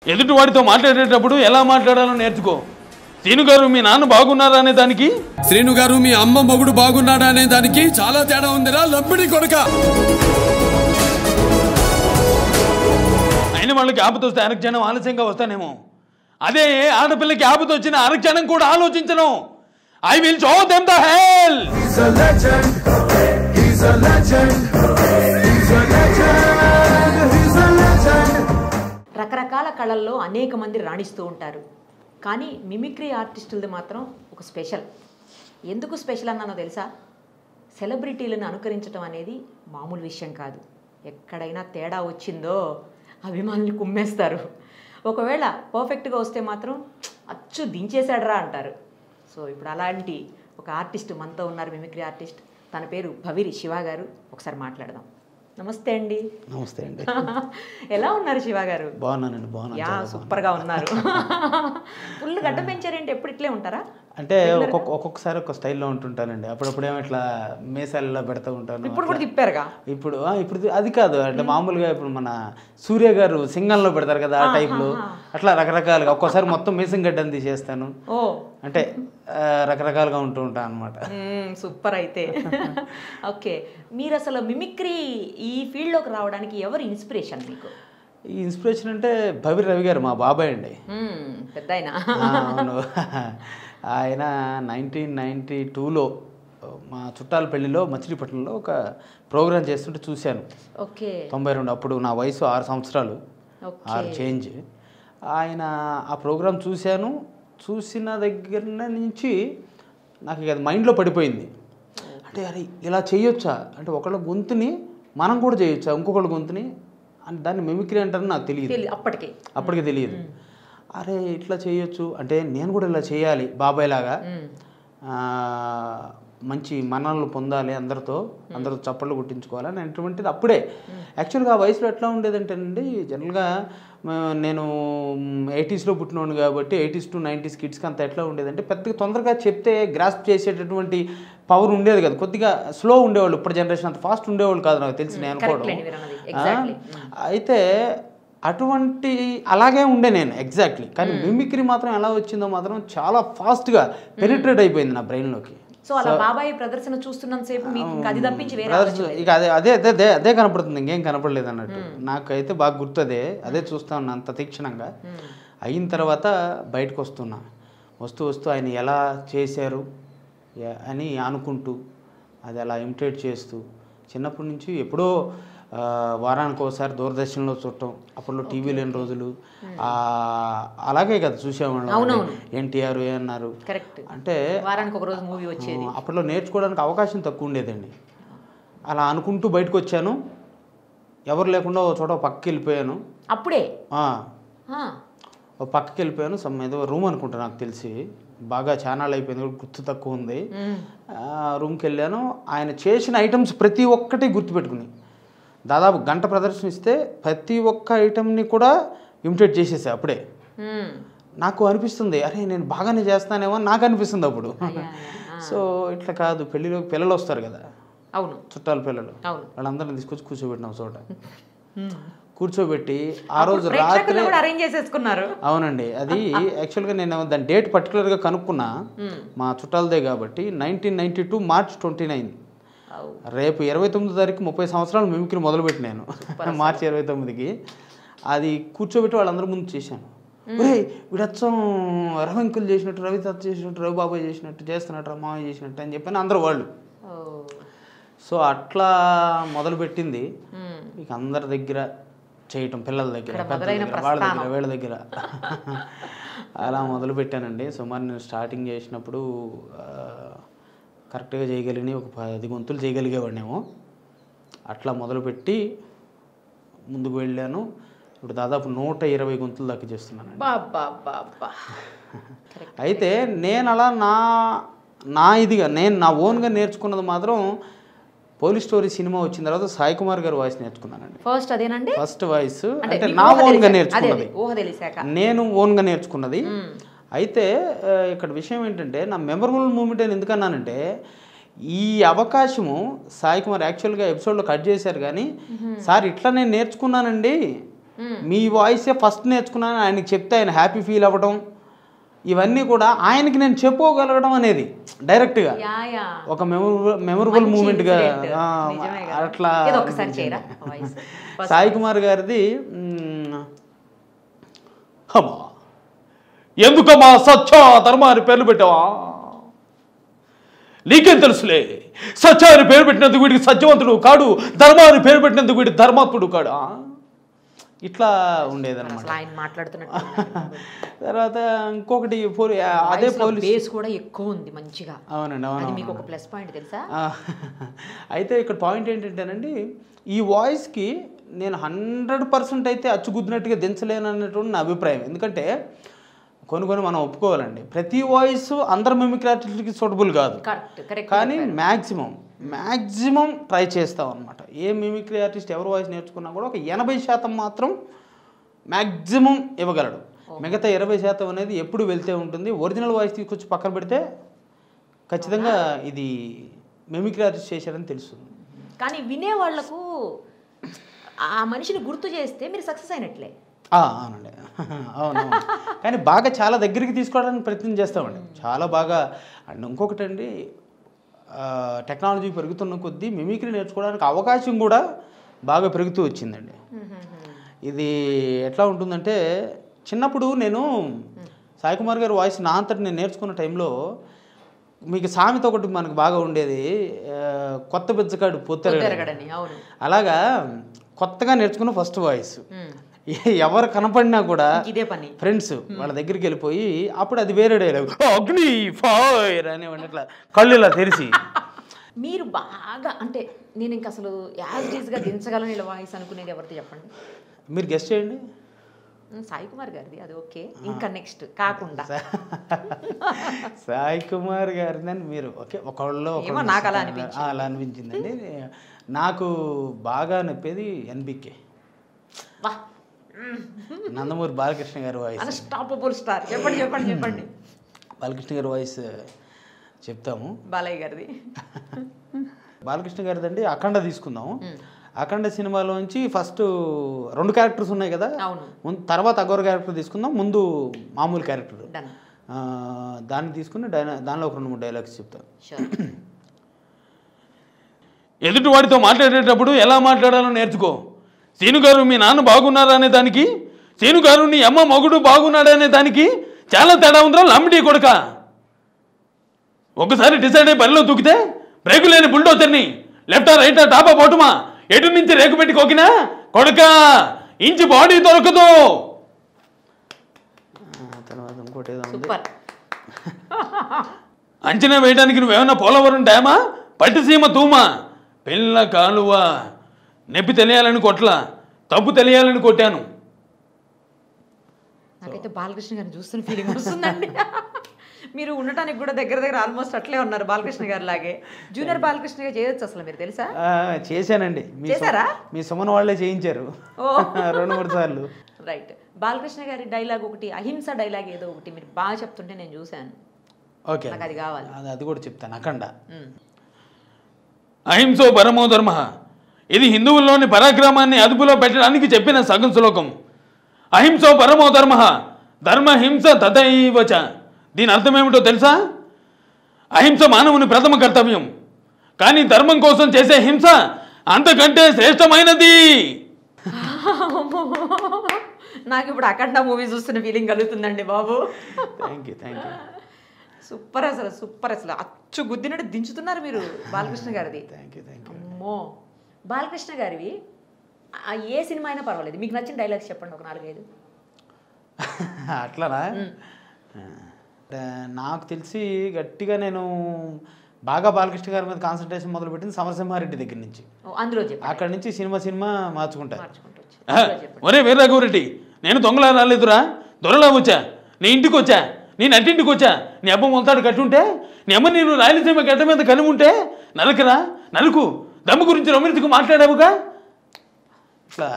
ఎదుటి వాడితో మాట్లాడేటప్పుడు ఎలా మాట్లాడాలో నేర్చుకో సీను గారు మీ నాన్న బాగున్నారా అనే దానికి శ్రీను గారు మీ అమ్మ మొగుడు బాగున్నాడా అనే దానికి చాలా తేడా ఉందిరా లంపిడి కొడక అయిన వాళ్ళకి ఆపత వస్తే అరక్షణం ఆలస్యంగా వస్తానేమో అదే ఆడపిల్లకి ఆపత వచ్చిన అరక్షణం కూడా ఆలోచించను I will show them the hell He's a legend. He's a legend. He's a legend. He's a legend. రకరకాల కళల్లో అనేక మంది రాణిస్తూ ఉంటారు కానీ మిమిక్రీ ఆర్టిస్టులది మాత్రం ఒక స్పెషల్ ఎందుకు స్పెషల్ అన్నానో తెలుసా సెలబ్రిటీలను అనుకరించడం అనేది మామూలు విషయం కాదు ఎక్కడైనా తేడా వచ్చిందో అభిమానులు కుమ్మేస్తారు ఒకవేళ పర్ఫెక్ట్గా వస్తే మాత్రం అచ్చు దించేశాడరా అంటారు సో ఇప్పుడు అలాంటి ఒక ఆర్టిస్ట్ మనతో ఉన్నారు మిమిక్రీ ఆర్టిస్ట్ తన పేరు భవిరి శివ గారు ఒకసారి మాట్లాడదాం నమస్తే అండి నమస్తే అండి ఎలా ఉన్నారు శివ గారు బాగున్నానండి బాగున్నాను యా చాలా బాగున్నాను. సూపర్ గా ఉన్నారు ఫుల్ గడ్డ పెంచారేంటి ఎప్పుడు ఇట్లే ఉంటారా అంటే ఒక్కొక్క ఒక్కొక్కసారి ఒక స్టైల్లో ఉంటుంటానండి అప్పుడప్పుడు ఏమో ఇట్లా మీసాలలో పెడతా ఉంటాను ఇప్పుడు కూడా అట్లా. తిప్పారుగా ఇప్పుడు ఆ, ఇప్పుడు అది కాదు అంటే మామూలుగా ఇప్పుడు మన సూర్య గారు సింగంలో పెడతారు కదా ఆ టైప్లో అట్లా రకరకాలుగా ఒక్కోసారి మొత్తం మీసం గడ్డని తీసేస్తాను ఓ అంటే ఆ, రకరకాలుగా ఉంటూ ఉంటాను అనమాట సూపర్ అయితే ఓకే మీరు అసలు మిమిక్రీ ఈ ఫీల్డ్లోకి రావడానికి ఎవరు ఇన్స్పిరేషన్ మీకు ఈ ఇన్స్పిరేషన్ అంటే భవి రవి గారు మా బాబాయ్ అండి మ్మ్, పెద్ద ఆయన ఆ, అవును ఆయన నైన్టీన్ నైంటీ టూలో మా చుట్టాల పెళ్లిలో మచిలీపట్నంలో ఒక ప్రోగ్రాం చేస్తుంటే చూశాను ఓకే తొంభై రెండు అప్పుడు నా వయసు ఆరు సంవత్సరాలు ఓకే. ఆరు చేంజ్ ఆయన ఆ ప్రోగ్రాం చూశాను చూసిన దగ్గర నుంచి నాకు ఇక అది మైండ్లో పడిపోయింది అంటే అరే ఇలా చేయొచ్చా అంటే ఒకళ్ళ గొంతుని మనం కూడా చేయొచ్చా ఇంకొకళ్ళ గొంతుని అని దాన్ని మిమిక్రీ అంటారని నాకు తెలియదు తెలి- అప్పటికే అప్పటికి తెలియదు అరే ఇట్లా చేయొచ్చు అంటే నేను కూడా ఇలా చేయాలి బాబాయ్ లాగా ఆ, మంచి మన్ననలు పొందాలి అందరితో అందరూ చప్పట్లు కొట్టించుకోవాలి అని అటువంటిది అప్పుడే యాక్చువల్గా ఆ వయసులో ఎట్లా ఉండేదంటేనండి జనరల్గా మ- నేను ఎయిటీస్లో పుట్టినోడు కాబట్టి ఎయిటీస్ టు నైంటీస్ కిడ్స్కి అంత ఎట్లా ఉండేదంటే పెద్దగా తొందరగా చెప్తే గ్రాస్ప్ చేసేటటువంటి పవర్ ఉండేది కదా కొద్దిగా స్లో ఉండేవాళ్ళు ఇప్పుడు జనరేషన్ అంత ఫాస్ట్ ఉండేవాళ్ళు కాదు నాకు తెలిసి నేను correct అనుకోవడం లేండి మీరు అన్నది. ఆ, Exactly. అయితే అటువంటి అలాగే ఉండే నేను ఎగ్జాక్ట్లీ కానీ మిమిక్రీ మాత్రం ఎలా వచ్చిందో మాత్రం చాలా ఫాస్ట్గా పెనిట్రేట్ అయిపోయింది నా బ్రెయిన్లోకి సో అలా బాబాయ్ ప్రదర్శన చూస్తున్నంతసేపు మీకు ఇంకా అది తప్పించి వేరే బ్రదర్స్ ఆలోచన లేదు. ఇక అదే అదే అదే అదే అదే కనపడుతుంది ఇంకేం కనపడలేదు అన్నట్టు నాకైతే బాగా గుర్తదే అదే చూస్తా ఉన్నా అంత తీక్షణంగా అయిన తర్వాత బయటకు వస్తున్నా వస్తూ వస్తూ ఆయన ఎలా చేశారు ఎ- అని అనుకుంటూ అది అలా ఇమిటేట్ చేస్తూ చిన్నప్పటి నుంచి ఎప్పుడో ఆ, వారానికి ఒకసారి దూరదర్శన్లో చూడటం అప్పట్లో టీవీ లేని రోజులు ఆ, అలాగే కదా చూసేవాళ్ళం అవునవును. ఎన్టీఆర్ ఏ అన్నారు కరెక్ట్ అంటే వారానికి ఒక రోజు మూవీ వచ్చేది ఆ, అప్పట్లో నేర్చుకోవడానికి అవకాశం తక్కువ ఉండేదండి అలా అనుకుంటూ బయటకు వచ్చాను ఎవరు లేకుండా ఓ చోట ఓ పక్కకి వెళ్ళిపోయాను అప్పుడే ఆ, ఆ, ఓ పక్కకి వెళ్ళిపోయాను సమ్ ఏదో రూమ్ అనుకుంటా నాకు తెలిసి బాగా ఛానల్ అయిపోయింది కూడా గుర్తు తక్కువ ఉంది మ్మ్. ఆ, రూమ్కి వెళ్ళాను ఆయన చేసిన ఐటమ్స్ ప్రతి ఒక్కటి గుర్తుపెట్టుకుని దాదాపు గంట ప్రదర్శన ఇస్తే ప్రతి ఒక్క ఐటమ్ని కూడా ఇమిటేట్ చేసేసా అప్పుడే మ్మ్. నాకు అనిపిస్తుంది అరే నేను బాగానే చేస్తానేమో అని నాకు అనిపిస్తుంది అప్పుడు అయ్యా, అయ్యా. సో ఇట్లా కాదు పెళ్ళిలో పిల్లలు వస్తారు కదా అవును చుట్టాల పిల్లలు అవును. వాళ్ళందరిని తీసుకొచ్చి కూర్చోబెట్టినాం చోట కూర్చోబెట్టి ఆ రోజు ప్రేక్షకులు రాత్రి కూడా అరేంజ్ చేసేసుకున్నారు అవునండి అది యాక్చువల్గా నేను దాని డేట్ పర్టికులర్గా కనుక్కున్నా మా చుట్టాలదే కాబట్టి nineteen ninety two March twenty nine అవు. రేపు ఇరవై తొమ్మిది తారీఖు ముప్పై సంవత్సరాలు మిమిక్రీ మొదలుపెట్టి నేను మార్చి ఇరవై తొమ్మిదికి అది కూర్చోబెట్టి వాళ్ళందరి ముందు చేశాను ఒరే వీడచ్చం రవింకులు చేసినట్టు రవి తాత చేసినట్టు రవి బాబాయ్ చేసినట్టు చేస్తున్నట్టు రా మామయ్య చేసినట్టు అని చెప్పని అందరూ వాళ్ళు ఓ. సో అట్లా మొదలుపెట్టింది మ్మ్. ఇక అందరి దగ్గర చేయటం పిల్లల దగ్గర ఇక్కడ పెద్దల మొదలైన దగ్గర వాళ్ళ దగ్గర ప్రస్థానం. వీళ్ళ దగ్గర అలా మొదలు పెట్టానండి సుమారు నేను స్టార్టింగ్ చేసినప్పుడు ఆ, కరెక్ట్గా చేయగలిగిన ఒక పది గొంతులు చేయగలిగేవాడినేమో అట్లా మొదలుపెట్టి ముందుకు వెళ్ళాను ఇప్పుడు దాదాపు నూట ఇరవై గొంతులు దాకా చేస్తున్నానండి బా బా బా బా అయితే నేను అలా నా నా ఇదిగా నేను నా ఓన్గా నేర్చుకున్నది మాత్రం పోలీస్ స్టోరీ సినిమా వచ్చిన తర్వాత సాయి కుమార్ గారి వాయిస్ నేర్చుకున్నానండి ఫస్ట్ అదేనండి ఫస్ట్ వాయిస్ అంటే అంటే మీకు నా ఊహ ఓన్గా తెలిసాక- అదే నేర్చుకున్నది అదే, ఊహ తెలిసాక నేను ఓన్గా నేర్చుకున్నది అయితే ఆ, ఇక్కడ విషయం ఏంటంటే నా మెమరబుల్ మూమెంట్ అని ఎందుకన్నానంటే ఈ అవకాశము సాయి కుమార్ యాక్చువల్గా ఎపిసోడ్లో కట్ చేశారు కానీ సార్ ఇట్లా నేను నేర్చుకున్నానండి మీ వాయిసే ఫస్ట్ నేర్చుకున్నాను ఆయనకి చెప్తే ఆయన హ్యాపీ ఫీల్ అవ్వడం ఇవన్నీ కూడా ఆయనకి నేను చెప్పుకోగలగడం అనేది డైరెక్ట్గా యా యా ఒక మెమొరబుల్ మెమొరబుల్ మంచి మూమెంట్గా incident. నిజమే కదా. అట్లా ఏదో ఒకసారి చేయరా వాయిస్ సాయి కుమార్ గారిది మ్, అమ్మా ఎందుకమ్మా సత్య ధర్మ అని పేర్లు పెట్టావా నీకేం తెలుసులే సత్య అని పేరు పెట్టినందుకు వీడికి సత్యవంతుడు కాడు ధర్మ అని పేరు పెట్టినందుకు వీడి ధర్మాత్ముడు కాడు ఆ? ఇట్లా ఉండేదన్నమాట అసలు ఆయన మాట్లాడుతున్నట్టు తర్వాత ఇంకొకటి పోలీ అదే పోలీస్ బేస్ కూడా ఎక్కువ ఉంది మంచిగా అవునండి అది అవును మీకు ఒక ప్లస్ పాయింట్ తెలుసా ఆ, అయితే ఇక్కడ పాయింట్ ఏంటంటేనండి ఈ వాయిస్కి నేను హండ్రెడ్ పర్సెంట్ అయితే అచ్చుగుద్దినట్టుగా దించలేను అన్నటువంటి నా అభిప్రాయం ఎందుకంటే కొన్ని కొన్ని మనం ఒప్పుకోవాలండి ప్రతి వాయిస్ అందరు మిమిక్రీ ఆర్టిస్ట్కి సూటబుల్ కాదు కరెక్ట్ కరెక్ట్ కానీ మ్యాక్సిమం మ్యాక్సిమం ట్రై చేస్తాం అనమాట ఏ మిమిక్రీ ఆర్టిస్ట్ ఎవరు వాయిస్ నేర్చుకున్నా కూడా ఒక ఎనభై శాతం మాత్రం మ్యాక్సిమం ఇవ్వగలడు మిగతా ఇరవై శాతం అనేది ఎప్పుడు వెళ్తే ఉంటుంది ఒరిజినల్ వాయిస్ తీసుకొచ్చి పక్కన పెడితే ఖచ్చితంగా ఇది మిమిక్రీ ఆర్టిస్ట్ చేశారని తెలుస్తుంది కానీ వినే వాళ్లకు ఆ మనిషిని గుర్తు చేస్తే మీరు సక్సెస్ అయినట్లే ఆ, అవునండి అవునవును కానీ బాగా చాలా దగ్గరికి తీసుకోవడానికి ప్రయత్నం చేస్తామండి చాలా బాగా అండ్ ఇంకొకటి అండి టెక్నాలజీ పెరుగుతున్న కొద్దీ మిమిక్రీ నేర్చుకోవడానికి అవకాశం కూడా బాగా పెరుగుతూ వచ్చిందండి ఇది ఎట్లా ఉంటుందంటే చిన్నప్పుడు నేను సాయి కుమార్ గారి వాయిస్ నా అంతటి నేను నేర్చుకున్న టైంలో మీకు సామెత ఒకటి మనకు బాగా ఉండేది ఆ, కొత్త బిచ్చకాడు పొత్తెరగడు తిరగడని అవును అలాగా కొత్తగా నేర్చుకున్న ఫస్ట్ వాయిస్ మ్మ్. ఎవరు కనపడినా కూడా ఇదే పని ఫ్రెండ్స్ వాళ్ళ దగ్గరికి వెళ్ళిపోయి అప్పుడు అది వేరే డైలాగ్ అగ్ని ఫైర్ అనేవాడిని ఇట్లా కళ్ళు ఇలా తెరిచి మీరు బాగా అంటే నేను ఇంక అసలు యాజ్ గా దించగలను ఇలా వాయిస్ అనుకునేది ఎవరితో చెప్పండి మీరు గెస్ట్ చేయండి ఉమ్, సాయి కుమార్ గారిది అది ఓకే ఇంకా నెక్స్ట్ కాకుండా సాయి కుమార్ గారిదని మీరు ఓకే ఒకళ్ళు ఏమో నాకు అలా అనిపించింది. అలా అనిపించిందండి నాకు బాగా నప్పేది ఎన్బికే వా నందమూరి బాలకృష్ణ గారి వాయిస్ అన్స్టాపబుల్ స్టార్ చెప్పండి చెప్పండి చెప్పండి బాలకృష్ణ గారి వాయిస్ చెప్తాము బాలయ్య గారిది బాలకృష్ణ గారిదండి అఖండ తీసుకుందాము అఖండ సినిమాలోంచి ఫస్ట్ రెండు క్యారెక్టర్స్ ఉన్నాయి కదా అవును. ముందు తర్వాత అగోర క్యారెక్టర్ తీసుకుందాం ముందు మామూలు క్యారెక్టర్ డన్ ఆ, దాన్ని తీసుకుని డైనా దానిలో ఒక రెండు మూడు డైలాగ్స్ చెప్తాను షూర్ ఎదుటి వాడితో మాట్లాడేటప్పుడు ఎలా మాట్లాడాలో నేర్చుకో సీను గారు మీ నాన్న బాగున్నారా అనే దానికి సీను గారు నీ అమ్మ మగుడు బాగున్నాడా అనే దానికి చాలా తేడా ఉందిరా లమ్మిడి కొడుక ఒకసారి డిసైడ్ అయ్యి బరిలో దూకితే బ్రేకు లేని బుల్డోజర్ని లెఫ్టా రైటా టాపా బాటుమా ఎటు నుంచి రేకు పెట్టి కోకినా కొడుక ఇంచి బాడీ దొరకదు ఆ, తర్వాత ఇంకోటి ఏదో ఉంది సూపర్ అంచనా వేయడానికి నువ్వేమన్నా పోలవరం డ్యామా పట్టిసీమ తూమా పిల్ల కాలువ నొప్పి తెలియాలని కొట్ల తప్పు తెలియాలని కొట్టాను నాకైతే బాలకృష్ణ గారిని చూస్తున్న ఫీలింగ్ వస్తుందండి మీరు ఉండటానికి కూడా దగ్గర దగ్గర ఆల్మోస్ట్ అట్లే ఉన్నారు బాలకృష్ణ గారి లాగే జూనియర్ బాలకృష్ణ గారు చేయొచ్చు అసలు మీరు తెలుసా ఆ, చేశానండి మీ సు- చేశారా? మీ సుమన్ వాళ్ళే చేయించారు ఓ. రెండు మూడు సార్లు రైట్ బాలకృష్ణ గారి డైలాగ్ ఒకటి అహింస డైలాగ్ ఏదో ఒకటి మీరు బాగా చెప్తుంటే నేను చూశాను ఓకే నాకు అది కావాలి అది అది కూడా చెప్తాను అఖండ మ్మ్. అహింసో పరమో ధర్మ ఇది హిందువుల్లోని పరాక్రమాన్ని అదుపులో పెట్టడానికి చెప్పిన సగం శ్లోకం అహింసో పరమో ధర్మ ధర్మ హింస తథైవచ దీని అర్థం ఏమిటో తెలుసా అహింస మానవుని ప్రథమ కర్తవ్యం కానీ ధర్మం కోసం చేసే హింస అంతకంటే శ్రేష్టమైనది నాకు ఇప్పుడు అఖండ మూవీ చూస్తున్న ఫీలింగ్ కలుగుతుందండి బాబు thank you thank you super అసలు సూపర్ అసలు అచ్చు గుద్దినట్టు దించుతున్నారు మీరు బాలకృష్ణ గారిది థ్యాంక్ యూ థ్యాంక్ యూ అమ్మో బాలకృష్ణ గారివి ఆ ఏ సినిమా అయినా పర్వాలేదు మీకు నచ్చిన డైలాగ్స్ చెప్పండి ఒక నాలుగైదు అట్లానా అంటే నాకు తెలిసి గట్టిగా నేను బాగా బాలకృష్ణ గారి మీద కాన్సన్ట్రేషన్ మొదలుపెట్టింది సమరసింహారెడ్డి దగ్గర నుంచి ఓ, అందులో చెప్పండి అక్కడి నుంచి సినిమా సినిమా మార్చుకుంటా మార్చుకుంటూ వచ్చి ఆ, అందులో చెప్పండి ఒరే వీర్రాఘవరెడ్డి నేను దొంగలా రాలేదురా దొరలా వచ్చా నీ ఇంటికి వచ్చా నీ నట్టింటికి వచ్చా నీ అబ్బ మొలతాడు కట్టుంటే నీ అమ్మ నేను రాయలసీమ గడ్డ మీద కని ఉంటే నలకరా నలుకు దమ్ము గురించి రమణితికి మాట్లాడావుగా ఇట్లా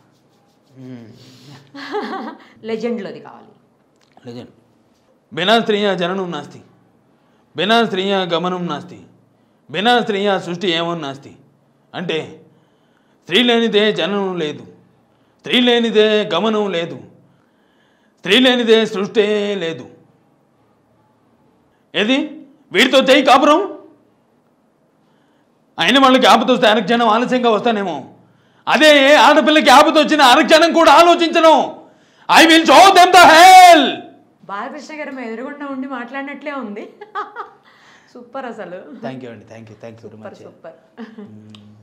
లెజెండ్లోది కావాలి లెజెండ్ బినా స్త్రీయ జననం నాస్తి బినా స్త్రీయ గమనం నాస్తి బినా స్త్రీయ సృష్టి ఏమో నాస్తి అంటే స్త్రీ లేనిదే జననం లేదు స్త్రీ లేనిదే గమనం లేదు స్త్రీ లేనిదే సృష్టే లేదు ఏది వీడితో చేయి కాపురం అయిన వాళ్ళకి ఆపద వస్తే అరక్షణం ఆలస్యంగా వస్తానేమో అదే ఆడపిల్లకి ఆపద వచ్చిన అరక్షణం కూడా ఆలోచించను I will show them the hell Balakrishna garu మా ఎదురుగుండా ఉండి మాట్లాడినట్లే ఉంది సూపర్ అసలు థ్యాంక్ యూ అండి thank you thank you very super much super